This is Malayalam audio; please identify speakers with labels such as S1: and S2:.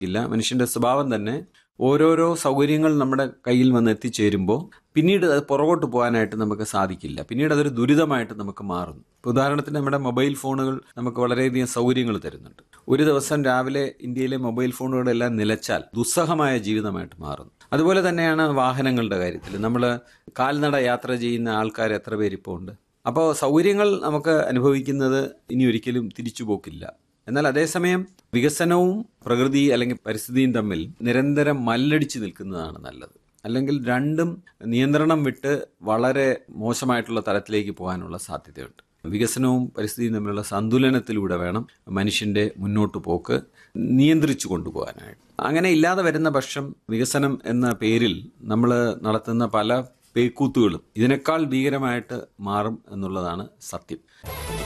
S1: ഇല്ല മനുഷ്യന്റെ സ്വഭാവം തന്നെ ഓരോരോ സൗകര്യങ്ങൾ നമ്മുടെ കയ്യിൽ വന്ന് എത്തിച്ചേരുമ്പോൾ പിന്നീട് അത് പുറകോട്ട് പോകാനായിട്ട് നമുക്ക് സാധിക്കില്ല പിന്നീട് അതൊരു ദുരിതമായിട്ട് നമുക്ക് മാറുന്നു ഇപ്പൊ ഉദാഹരണത്തിന് നമ്മുടെ മൊബൈൽ ഫോണുകൾ നമുക്ക് വളരെയധികം സൗകര്യങ്ങൾ തരുന്നുണ്ട് ഒരു ദിവസം രാവിലെ ഇന്ത്യയിലെ മൊബൈൽ ഫോണുകളെല്ലാം നിലച്ചാൽ ദുസ്സഹമായ ജീവിതമായിട്ട് മാറുന്നു അതുപോലെ തന്നെയാണ് വാഹനങ്ങളുടെ കാര്യത്തിൽ നമ്മൾ കാൽനട യാത്ര ചെയ്യുന്ന ആൾക്കാർ എത്ര പേര് ഇപ്പോൾ ഉണ്ട് അപ്പോൾ സൗകര്യങ്ങൾ നമുക്ക് അനുഭവിക്കുന്നത് ഇനി ഒരിക്കലും തിരിച്ചു പോക്കില്ല എന്നാൽ അതേസമയം വികസനവും പ്രകൃതി അല്ലെങ്കിൽ പരിസ്ഥിതിയും തമ്മിൽ നിരന്തരം മല്ലടിച്ച് നിൽക്കുന്നതാണ് നല്ലത് അല്ലെങ്കിൽ രണ്ടും നിയന്ത്രണം വിട്ട് വളരെ മോശമായിട്ടുള്ള തലത്തിലേക്ക് പോകാനുള്ള സാധ്യതയുണ്ട് വികസനവും പരിസ്ഥിതിയും തമ്മിലുള്ള സന്തുലനത്തിലൂടെ വേണം മനുഷ്യന്റെ മുന്നോട്ട് പോക്ക് നിയന്ത്രിച്ചു കൊണ്ടുപോകാനായിട്ട് അങ്ങനെ ഇല്ലാതെ വരുന്ന പക്ഷം വികസനം എന്ന പേരിൽ നമ്മൾ നടത്തുന്ന പല പേക്കൂത്തുകളും ഇതിനേക്കാൾ ഭീകരമായിട്ട് മാറും എന്നുള്ളതാണ് സത്യം